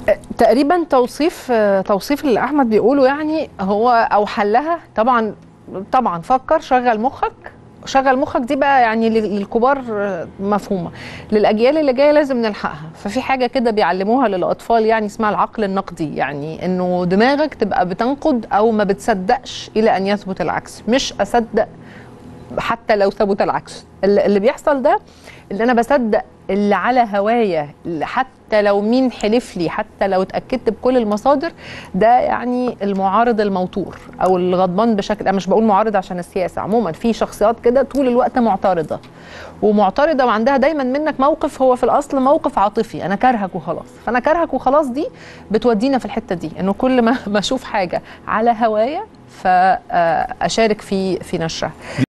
تقريبا توصيف توصيف اللي احمد بيقوله يعني هو او حلها طبعا طبعا فكر شغل مخك شغل مخك دي بقى يعني للكبار مفهومه للاجيال اللي جايه لازم نلحقها ففي حاجه كده بيعلموها للاطفال يعني اسمها العقل النقدي يعني انه دماغك تبقى بتنقد او ما بتصدقش الى ان يثبت العكس مش اصدق حتى لو ثبت العكس اللي بيحصل ده اللي انا بصدق اللي على هوايا حتى لو مين حلف لي حتى لو اتاكدت بكل المصادر ده يعني المعارض الموتور او الغضبان بشكل انا مش بقول معارض عشان السياسه عموما في شخصيات كده طول الوقت معترضه ومعترضه وعندها دايما منك موقف هو في الاصل موقف عاطفي انا كارهك وخلاص فانا كارهك وخلاص دي بتودينا في الحته دي انه كل ما بشوف حاجه على هوايا فاشارك في في نشرها